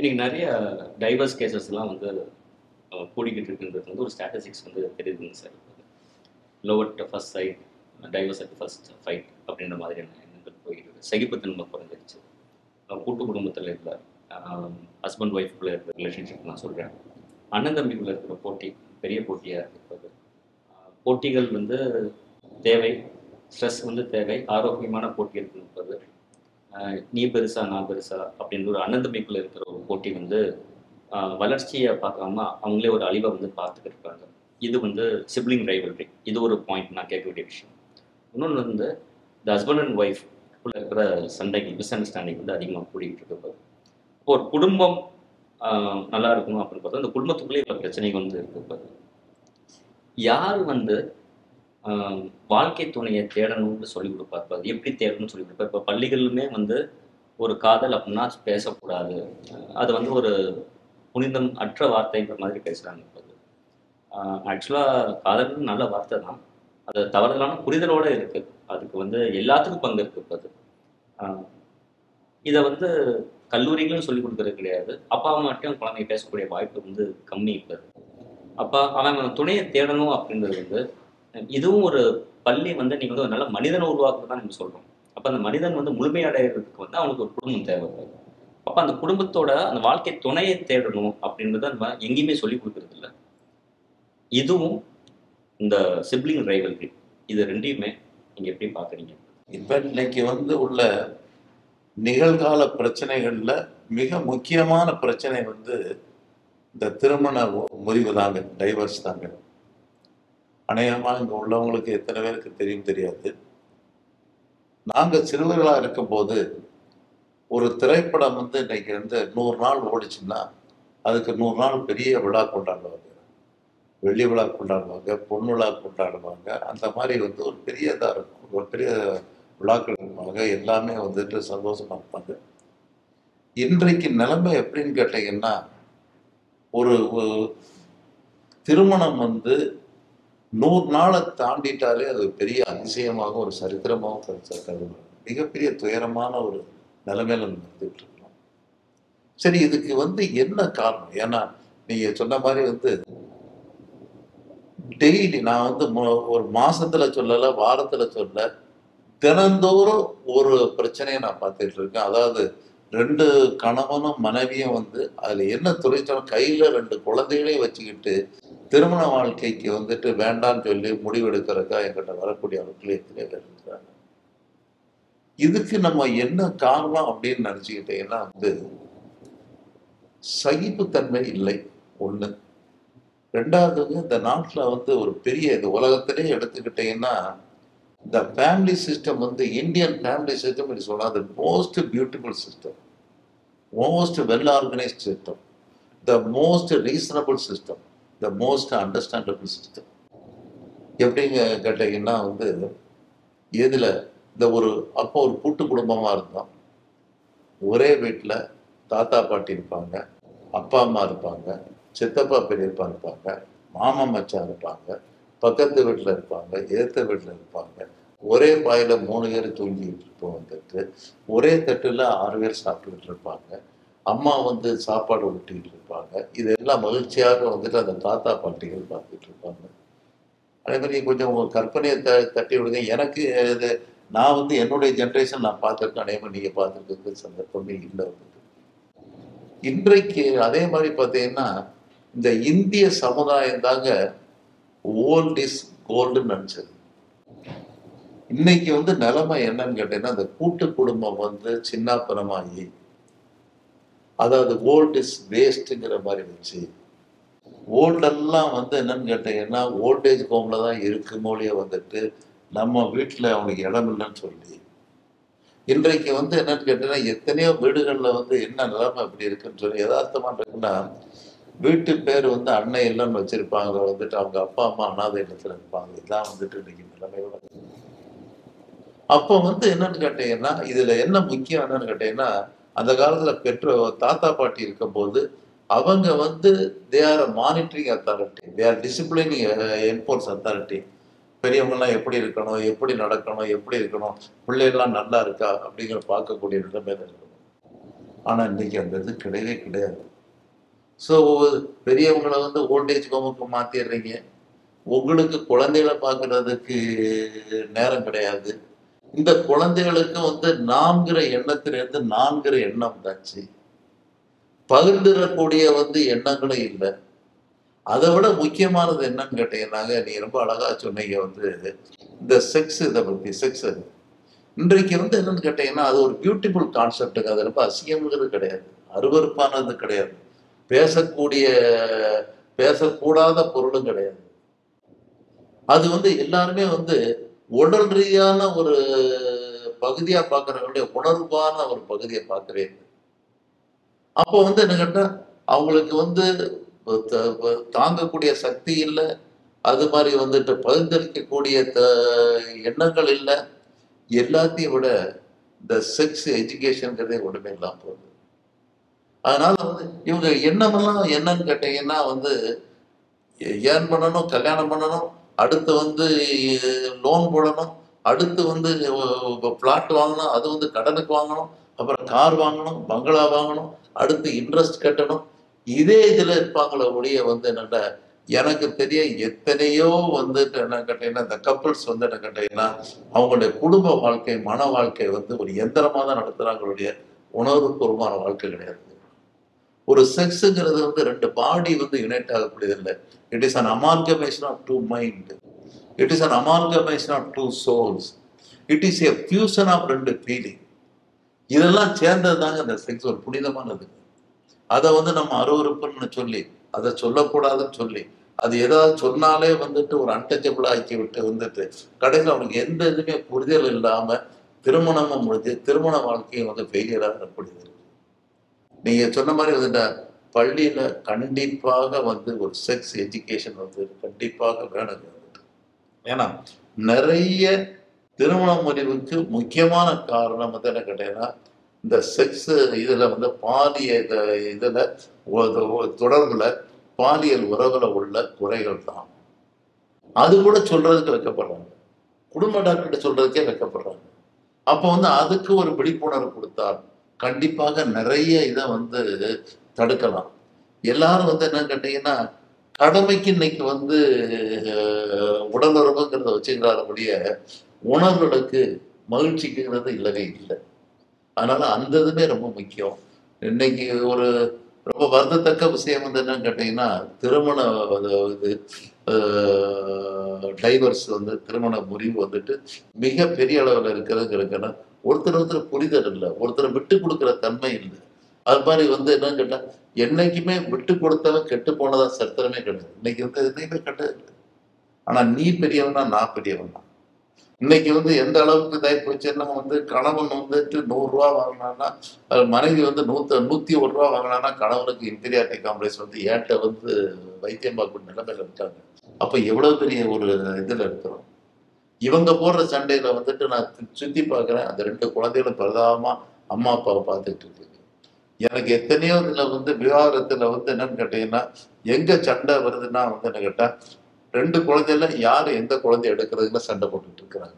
இன்னைக்கு நிறைய டைவர்ஸ் கேசஸ்லாம் வந்து அஹ், கூடிக்கிட்டு இருக்குன்றது வந்து ஒரு ஸ்டாட்டிஸ்டிக்ஸ் வந்து தெரியுதுங்க sir love at first sight divorce at first fight அப்படின்ற மாதிரியான எண்ணங்கள் போயிட்டு இருக்கு சகிப்புத்தன்மை குறைஞ்சிருச்சு அஹ், கூட்டு குடும்பத்தில் இல்லை ஹஸ்பண்ட் ஒய்ஃப்குள்ள இருக்கிற ரிலேஷன்ஷிப் நான் சொல்கிறேன் அண்ணன் தம்பிக்குள்ள இருக்கிற போட்டி பெரிய போட்டியாக இருக்கிறது அஹ், போட்டிகள் வந்து தேவை ஸ்ட்ரெஸ் வந்து தேவை ஆரோக்கியமான போட்டி இருப்பது ஆஹ் நீ பெருசா நான் பெருசா அப்படின்ற ஒரு அண்ணன் தம்பிக்குள்ள இருக்கிற ஒரு போட்டி வந்து ஆஹ் வளர்ச்சியை பார்க்காம அவங்களே ஒரு அழிவை வந்து பார்த்துக்கிட்டு இருக்காங்க இது வந்து சிப்ளிங் ரைவல்ரி இது ஒரு பாயிண்ட் நான் கேட்க வேண்டிய விஷயம் இன்னொன்று வந்து இந்த ஹஸ்பண்ட் அண்ட் ஒய்ஃப் இருக்கிற சண்டைக்கு மிஸ் அண்டர்ஸ்டாண்டிங் வந்து அதிகமாக கூடிக்கிட்டு இருக்கிறது இப்போ ஒரு குடும்பம் ஆஹ் நல்லா இருக்கணும் அப்படின்னு பார்த்தா அந்த குடும்பத்துக்குள்ளே இவ்வளோ பிரச்சனைகள் வந்து இருக்கிறது யார் வந்து ஆஹ் வாழ்க்கை துணையை தேடணும்னு சொல்லி கொடுப்பார் இப்ப அது எப்படி தேடணும்னு சொல்லி கொடுப்பார் இப்போ பள்ளிகளிலுமே வந்து ஒரு காதல் அப்படின்னா பேசக்கூடாது ஆஹ் அது வந்து ஒரு புனிதம் அற்ற வார்த்தைன்ற மாதிரி பேசுகிறாங்க இப்போ அது ஆக்சுவலாக காதல் நல்ல வார்த்தை தான் அது தவறுதலான புரிதலோட இருக்குது அதுக்கு வந்து எல்லாத்துக்கும் பங்கு இருக்குது இப்போ அது ஆஹ் இதை வந்து கல்லூரிகளும் சொல்லி கொடுக்கறது கிடையாது அப்பா அம்மா மட்டும் குழந்தைங்க பேசக்கூடிய வாய்ப்பு வந்து கம்மி இப்போ அது. அப்போ அவன் துணையை தேடணும் அப்படின்றது வந்து இதுவும் ஒரு பள்ளி வந்து நீங்க வந்து ஒரு நல்ல மனிதனை உருவாக்குறது தான் நம்ம சொல்றோம் அப்ப அந்த மனிதன் வந்து முழுமையடைகிறதுக்கு வந்து அவனுக்கு ஒரு குடும்பம் தேவைப்படுது அப்ப அந்த குடும்பத்தோட அந்த வாழ்க்கை துணையை தேடணும் அப்படின்றத நம்ம எங்கேயுமே சொல்லி கொடுக்கறது இல்லை இதுவும் இந்த சிப்ளிங் ரைவல்ரி இது ரெண்டையுமே நீங்க எப்படி பாக்குறீங்க இப்ப இன்னைக்கு வந்து உள்ள நிகழ்கால பிரச்சனைகள்ல மிக முக்கியமான பிரச்சனை வந்து இந்த திருமண முறிவு தாங்க டைவர்ஸ் தாங்க அநேகமா இங்க உள்ளவங்களுக்கு எத்தனை பேருக்கு தெரியும் தெரியாது நாங்க சிறுவர்களா இருக்கும்போது ஒரு திரைப்படம் வந்து இன்னைக்கு வந்து நூறு நாள் ஓடிச்சுன்னா அதுக்கு நூறு நாள் பெரிய விழா கொண்டாடுவாங்க வெள்ளி விழா கொண்டாடுவாங்க பொன் விழா கொண்டாடுவாங்க அந்த மாதிரி வந்து ஒரு பெரிய இதாக இருக்கும் ஒரு பெரிய விழாக்கள் இருப்பாங்க எல்லாமே வந்துட்டு சந்தோஷமா இருப்பாங்க இன்றைக்கு நிலைமை எப்படின்னு கேட்டீங்கன்னா ஒரு ஒரு திருமணம் வந்து நூறு நாளை தாண்டிட்டாலே அது பெரிய அதிசயமாக ஒரு சரித்திரமாகவும் கருத்து கருதுவாங்க மிகப்பெரிய துயரமான ஒரு நிலைமையில நம்ம இருந்துகிட்டு இருக்கோம் சரி இதுக்கு வந்து என்ன காரணம் ஏன்னா நீங்க சொன்ன மாதிரி வந்து டெய்லி நான் வந்து மொ- ஒரு மாசத்துல சொல்லல வாரத்துல சொல்ல தினந்தோறும் ஒரு பிரச்சனையை நான் பார்த்துட்டு இருக்கேன் அதாவது ரெண்டு கணவனும் மனைவியும் வந்து அதுல என்ன துறைச்சாலும் கையில ரெண்டு குழந்தைகளையும் வச்சுக்கிட்டு திருமண வாழ்க்கைக்கு வந்துட்டு வேண்டாம்னு சொல்லி முடிவெடுக்கிறதுக்கா என்கிட்ட வரக்கூடிய ஆட்கள் எத்தனை பேர் இருக்கிறாங்க இதுக்கு நம்ம என்ன காரணம் அப்படின்னு நினைச்சுக்கிட்டீங்கன்னா வந்து சகிப்புத்தன்மை இல்லை ஒண்ணு ரெண்டாவது இந்த நாட்டுல வந்து ஒரு பெரிய இந்த உலகத்திலே எடுத்துக்கிட்டீங்கன்னா இந்த ஃபேமிலி சிஸ்டம் வந்து இந்தியன் ஃபேமிலி சிஸ்டம் இட் சொன்னா the most beautiful system most well organised system the most reasonable system the most understandable system எப்படிங்க கேட்டீங்கன்னா வந்து எதுல இந்த ஒரு அப்போ ஒரு கூட்டு குடும்பமா இருந்தோம் ஒரே வீட்டில் தாத்தா பாட்டி இருப்பாங்க அப்பா அம்மா இருப்பாங்க சித்தப்பா பெரியப்பா இருப்பாங்க மாமா மச்சான் இருப்பாங்க பக்கத்து வீட்டில் இருப்பாங்க ஏத்த வீட்டில் இருப்பாங்க ஒரே பாயில மூணு பேர் தூங்கிட்டு இருப்போம் வந்துட்டு ஒரே தட்டுல ஆறு பேர் சாப்பிட்டுக்கிட்டு இருப்பாங்க அம்மா வந்து சாப்பாடு ஊட்டிக்கிட்டு இருப்பாங்க இதெல்லாம் மகிழ்ச்சியாக வந்துட்டு அந்த தாத்தா பாட்டிகள் பார்த்துட்டு இருப்பாங்க அதே மாதிரி கொஞ்சம் உங்க கற்பனையை த தட்டி விடுங்க எனக்கு இது நான் வந்து என்னுடைய ஜென்ரேஷன் நான் பார்த்துருக்கேன் அதே மாதிரி நீங்கள் பார்த்துருக்கிறது சந்தர்ப்பமே இல்லை வந்துட்டு இன்றைக்கு அதே மாதிரி பார்த்தீங்கன்னா இந்த இந்திய சமுதாயம் தாங்க ஓல்ட் இஸ் கோல்டுன்னு நினச்சது இன்னைக்கு வந்து நிலைமை என்னன்னு கேட்டீங்கன்னா இந்த கூட்டு குடும்பம் வந்து சின்னாப்பனமாகி அதாவது ஓல்ட் இஸ் வேஸ்ட்டுங்கிற மாதிரி வச்சு ஓல்டெல்லாம் வந்து என்னன்னு கேட்டீங்கன்னா ஓல்டேஜ் ஹோம்ல தான் இருக்கு மொழியை வந்துட்டு நம்ம வீட்டில் அவனுக்கு இடம் இல்லைன்னு சொல்லி இன்றைக்கு வந்து என்னன்னு கேட்டீங்கன்னா எத்தனையோ வீடுகளில் வந்து என்ன நிலைமை அப்படி இருக்குன்னு சொல்லி யதார்த்தமா இருக்குன்னா வீட்டு பேர் வந்து அன்னை இல்லைன்னு வச்சிருப்பாங்க வந்துட்டு அவங்க அப்பா அம்மா அனாதை இல்லத்துல இருப்பாங்க இதான் வந்துட்டு இன்னைக்கு நிலைமையோட இருக்கு. அப்போ வந்து என்னன்னு கேட்டீங்கன்னா இதுல என்ன முக்கியம் என்னன்னு கேட்டீங்கன்னா அந்த காலத்துல பெற்றோர் தாத்தா பாட்டி இருக்கும்போது அவங்க வந்து they are monitoring authority they are disciplining enforce authority பெரியவங்கெல்லாம் எப்படி இருக்கணும் எப்படி நடக்கணும் எப்படி இருக்கணும் பிள்ளைகள்லாம் நல்லா இருக்கா அப்படிங்கிற பார்க்கக்கூடிய நிலைமையில இருக்கணும் ஆனா இன்னைக்கு அந்த இது கிடையவே கிடையாது ஸோ பெரியவங்களை வந்து ஓல்டேஜ் ஹோமுக்கு மாத்திடுறீங்க உங்களுக்கு குழந்தைகளை பார்க்கறதுக்கு நேரம் கிடையாது இந்த குழந்தைகளுக்கு வந்து நான்கிற எண்ணத்திலிருந்து நான்கிற எண்ணம் தாச்சு பகிர்ந்துடக்கூடிய வந்து எண்ணங்களும் இல்லை அதை விட முக்கியமானது என்னன்னு கேட்டீங்கன்னாங்க நீ ரொம்ப அழகா சொன்னீங்க வந்து இந்த செக்ஸ் இதை பத்தி செக்ஸ் இன்றைக்கு வந்து என்னன்னு கேட்டீங்கன்னா அது ஒரு பியூட்டிஃபுல் கான்செப்டுங்க அது ரொம்ப அசிங்கம்ங்கிறது கிடையாது அருவருப்பானது கிடையாது பேசக்கூடிய பேசக்கூடாத பொருளும் கிடையாது அது வந்து எல்லாருமே வந்து உடல் ரீதியான ஒரு பகுதியா பார்க்கறவங்களுடைய உணர்வான ஒரு பகுதியை பார்க்கவே இல்லை அப்போ வந்து என்ன கேட்டா அவங்களுக்கு வந்து த- தாங்கக்கூடிய சக்தி இல்லை அது மாதிரி வந்துட்டு பகிர்ந்தளிக்கக்கூடிய த- எண்ணங்கள் இல்லை எல்லாத்தையும் விட இந்த செக்ஸ் எஜுகேஷனுங்கிறதே ஒன்றுமே இல்லாம போகுது அதனால வந்து இவங்க எண்ணமெல்லாம் என்னன்னு கேட்டீங்கன்னா வந்து ஏர்ன் பண்ணணும் கல்யாணம் பண்ணணும் அடுத்து வந்து லோன் போடணும் அடுத்து வந்து பிளாட் வாங்கணும் அது வந்து கடனுக்கு வாங்கணும் அப்புறம் கார் வாங்கணும் பங்களா வாங்கணும் அடுத்து இன்ட்ரெஸ்ட் கட்டணும் இதே இதுல இருப்பாங்களே ஒழிய வந்து என்னன்னா எனக்கு தெரிய எத்தனையோ வந்துட்டு என்ன கேட்டீங்கன்னா இந்த கப்பிள்ஸ் வந்து என்ன கேட்டீங்கன்னா அவங்களுடைய குடும்ப வாழ்க்கை மன வாழ்க்கை வந்து ஒரு எந்திரமா தான் நடத்துறாங்களுடைய உணர்வுபூர்வமான வாழ்க்கை கிடையாது ஒரு செக்ஸுங்கிறது வந்து ரெண்டு பாடி வந்து யுனைட் ஆகக்கூடியது இல்லை it is an amalgamation of two mind it is an amalgamation of two souls it is a fusion of ரெண்டு ஃபீலிங் இதெல்லாம் சேர்ந்தது தாங்க அந்த செக்ஸ் ஒரு புனிதமானது அதை வந்து நம்ம அருவருப்புன்னு சொல்லி அதை சொல்லக்கூடாதுன்னு சொல்லி அது ஏதாவது சொன்னாலே வந்துட்டு ஒரு அன்டச்சபிள் ஆக்கி விட்டு வந்துட்டு கடைசியில் அவனுக்கு எந்த இதுவுமே புரிதல் இல்லாம திருமணமும் முடிஞ்சு திருமண வாழ்க்கையும் வந்து ஃபெயிலியராக இருக்கக்கூடியது நீங்க சொன்ன மாதிரி வந்துட்ட பள்ளியில கண்டிப்பாக வந்து ஒரு செக்ஸ் எஜுகேஷன் வந்து கண்டிப்பாக வேணும் ஏன்னா நிறைய திருமண முறிவுக்கு முக்கியமான காரணம் வந்து என்ன கேட்டீங்கன்னா இந்த செக்ஸ் இதுல வந்து பாலிய இத இதுல ஒ- ஒ- தொடர்புல பாலியல் உறவுல உள்ள குறைகள் தான் அது கூட சொல்றதுக்கு வைக்கப்படுறாங்க குடும்ப டாக்டர்கிட்ட சொல்றதுக்கே வைக்கப்படுறாங்க அப்போ வந்து அதுக்கு ஒரு விழிப்புணர்வு கொடுத்தால் கண்டிப்பாக நிறைய இதை வந்து தடுக்கலாம் எல்லாரும் வந்து என்ன கேட்டீங்கன்னா கடமைக்கு இன்னைக்கு வந்து அஹ், உடலுறவுங்கிறத வச்சுக்கிறாருடைய உணர்வுகளுக்கு மகிழ்ச்சிக்குங்கிறது இல்லவே இல்லை அதனால அந்த இதுமே ரொம்ப முக்கியம் இன்னைக்கு ஒரு ரொம்ப வருந்தத்தக்க விஷயம் வந்து என்னன்னு கேட்டீங்கன்னா திருமண அது இது டைவர்ஸ் வந்து திருமண முறிவு வந்துட்டு மிக பெரிய அளவில் இருக்கிறதுங்கிறதுக்கான ஒருத்தர் ஒருத்தர் புரிதல் இல்லை ஒருத்தர் விட்டு கொடுக்குற தன்மை இல்லை அது மாதிரி வந்து என்னன்னு கேட்டா என்னைக்குமே விட்டு கொடுத்தவன் கெட்டு போனதா சரித்திரமே கிடையாது இன்னைக்கு வந்து எதுவுமே கிடையாது ஆனா நீ பெரியவனா நான் பெரியவனா இன்னைக்கு வந்து எந்த அளவுக்கு இதாகி போச்சுன்னா வந்து கணவன் வந்துட்டு நூறு ரூபா வாங்கினான்னா அது மனைவி வந்து நூத்த நூத்தி ஒரு ரூபா வாங்கினான்னா கணவனுக்கு இன்டீரியாரிட்டி காம்ப்ளெக்ஸ் வந்து ஏன்ட்ட வந்து வைத்தியம் பார்க்கக்கூடிய நிலைமையில இருக்காங்க அப்ப எவ்வளவு பெரிய ஒரு இதுல இருக்கிறோம் இவங்க போடுற சண்டையில வந்துட்டு நான் சு- சுத்தி பார்க்கிறேன் அந்த ரெண்டு குழந்தைகளும் பிரதாபமா அம்மா அப்பாவை பார்த்துட்டு இருக்கு எனக்கு எத்தனையோ இதுல வந்து விவாகரத்துல வந்து என்னன்னு கேட்டீங்கன்னா எங்க சண்டை வருதுன்னா வந்து என்ன கேட்டா ரெண்டு குழந்தைல யார் எந்த குழந்தை எடுக்கிறதுல சண்டை போட்டுட்டு இருக்கிறாங்க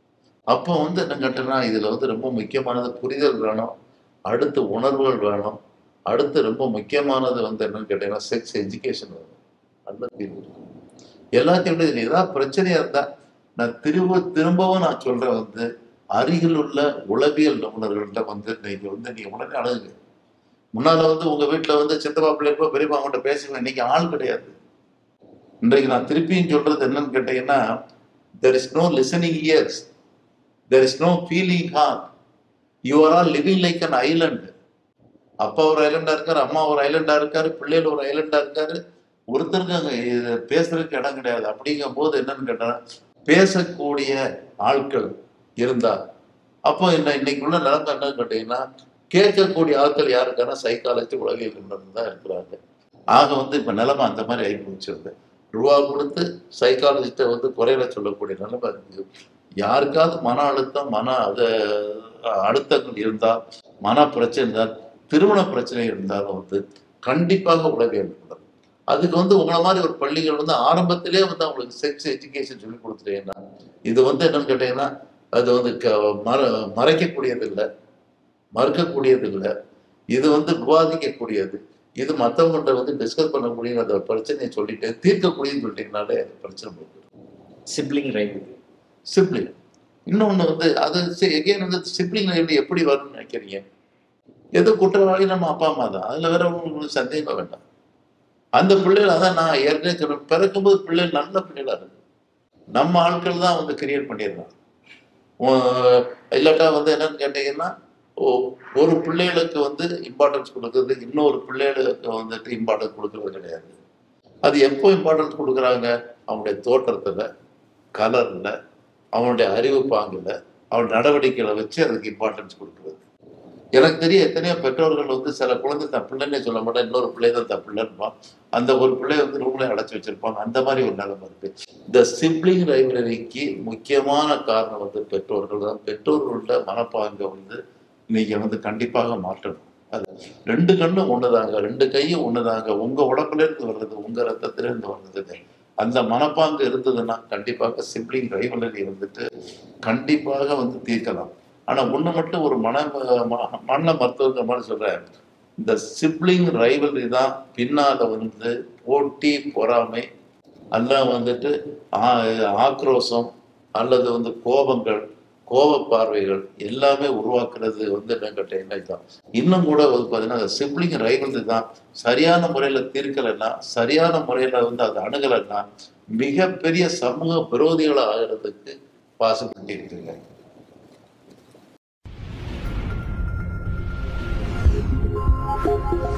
அப்போ வந்து என்ன கேட்டேன்னா இதுல வந்து ரொம்ப முக்கியமானது புரிதல் வேணும் அடுத்து உணர்வுகள் வேணும் அடுத்து ரொம்ப முக்கியமானது வந்து என்னன்னு கேட்டீங்கன்னா செக்ஸ் எஜுகேஷன் வேணும் நல்ல தீர்வு இருக்கும் எல்லாத்தையும் விட இதுல ஏதாவது பிரச்சனையா இருந்தா நான் திரும்ப திரும்பவும் நான் சொல்றேன் வந்து அருகில் உள்ள உளவியல் நிபுணர்கள்ட்ட வந்து இன்னைக்கு வந்து நீங்க உடனே அணுகுங்க முன்னால வந்து உங்க வீட்டுல வந்து சித்தப்பா பிள்ளைப்போ பெரியப்பா அவங்கள்ட்ட பேசுவேன் இன்னைக்கு ஆள் கிடையாது இன்றைக்கு நான் திருப்பியும் சொல்றது என்னன்னு கேட்டீங்கன்னா there is no listening ears there is no feeling heart you are all living like an island அப்பா ஒரு ஐலண்டா இருக்காரு அம்மா ஒரு ஐலண்டா இருக்காரு பிள்ளைகள் ஒரு ஐலண்டா இருக்காரு ஒருத்தருக்கு அங்க இது பேசுறதுக்கு இடம் கிடையாது அப்படிங்கும் போது என்னன்னு கேட்டா பேசக்கூடிய ஆட்கள் இருந்தா அப்போ என்ன இன்னைக்குள்ள நிலைமை என்னன்னு கேட்டீங்கன்னா கேட்கக்கூடிய ஆட்கள் யாருக்கான சைக்காலஜி உளவியல் நிபுணர்கள் தான் இருக்கிறாங்க ஆக வந்து இப்ப நிலைமை அந்த மாதிரி ஆகி போச்சிருது ரூபா கொடுத்து சைக்காலஜிஸ்ட்டை வந்து குறையில சொல்லக்கூடிய நிலைமை இருக்கு யாருக்காவது மன அழுத்தம் மன அது அழுத்தங்கள் இருந்தால் மன பிரச்சனை இருந்தால் திருமண பிரச்சனை இருந்தாலும் வந்து கண்டிப்பாக உளவியல் நிபுணர் அதுக்கு வந்து உங்களை மாதிரி ஒரு பள்ளிகள் வந்து ஆரம்பத்திலே வந்து அவங்களுக்கு செக்ஸ் எஜுகேஷன் சொல்லி கொடுத்துட்டீங்கன்னா இது வந்து என்னன்னு கேட்டீங்கன்னா அது வந்து க- மற மறைக்கக்கூடியது இல்லை மறுக்கக்கூடியது இல்லை இது வந்து விவாதிக்கக்கூடியது இது மற்றவங்கள்ட்ட வந்து டிஸ்கஸ் பண்ணக்கூடிய அந்த பிரச்சனையை சொல்லிட்டு தீர்க்கக்கூடியன்னு சொல்லிட்டீங்கனாலே அது பிரச்சனை போகுது சிப்ளிங் ரைவல் சிப்ளிங் இன்னொன்று வந்து அது எகெயின் வந்து சிப்ளிங் ரைவல் எப்படி வரும்னு நினைக்கிறீங்க எது குற்றவாளி நம்ம அப்பா அம்மா தான் அதில் வேற உங்களுக்கு சந்தேகம் வேண்டாம் அந்த பிள்ளைகள் அதான் நான் ஏற்கனவே சொன்னேன் பிறக்கும்போது பிள்ளைகள் நல்ல பிள்ளைகளா இருக்கு நம்ம ஆட்கள் தான் வந்து கிரியேட் பண்ணிடுறான் உ- இல்லாட்டா வந்து என்னன்னு கேட்டீங்கன்னா ஒ- ஒரு பிள்ளைகளுக்கு வந்து இம்பார்ட்டன்ஸ் கொடுக்கறது இன்னொரு பிள்ளைகளுக்கு வந்துட்டு இம்பார்ட்டன்ஸ் கொடுக்கறது கிடையாது அது எப்போ இம்பார்ட்டன்ஸ் கொடுக்குறாங்க அவனுடைய தோற்றத்துல கலர்ல அவனுடைய அறிவு பாங்குல அவன் நடவடிக்கைகளை வச்சு அதுக்கு இம்பார்ட்டன்ஸ் கொடுக்குறது எனக்கு தெரிய எத்தனையோ பெற்றோர்கள் வந்து சில குழந்தை தன் பிள்ளைன்னே சொல்ல மாட்டேன் இன்னொரு பிள்ளை தான் தன் பிள்ளைன்பான் அந்த ஒரு பிள்ளைய வந்து ரூம்ல அடைச்சி வச்சிருப்பாங்க அந்த மாதிரி ஒரு நிலைமை இருக்கு இந்த சிப்ளிங் லைப்ரரிக்கு முக்கியமான காரணம் வந்து பெற்றோர்கள் தான் பெற்றோர்களோட மனப்பாங்கை வந்து நீங்க வந்து கண்டிப்பாக மாற்றணும் அது ரெண்டு கண்ணும் ஒண்ணுதாங்க ரெண்டு கையும் ஒண்ணுதாங்க உங்க உடம்புல இருந்து வர்றது உங்க ரத்தத்துல இருந்து வர்றதுங்க அந்த மனப்பாங்கு இருந்ததுன்னா கண்டிப்பாக சிப்ளிங் ரைவலரி வந்துட்டு கண்டிப்பாக வந்து தீர்க்கலாம் ஆனா ஒண்ணு மட்டும் ஒரு மன ம- மன மருத்துவங்கிற மாதிரி சொல்றேன் இந்த சிப்ளிங் ரைவலரி தான் பின்னால வந்து போட்டி பொறாமை எல்லாம் வந்துட்டு ஆ- ஆக்ரோஷம் அல்லது வந்து கோபங்கள் கோப பார்வைகள் எல்லாமே உருவாக்குறது வந்து என்ன கேட்டீங்கன்னா தான் இன்னும் கூட வந்து பார்த்தீங்கன்னா சிப்ளிங் ரைவல்ரி தான் சரியான முறையில தீர்க்கலைன்னா சரியான முறையில வந்து அதை அணுகலைன்னா மிகப்பெரிய சமூக விரோதிகளை ஆகிறதுக்கு பாசிபிலிட்டி இருக்குங்க Thank you.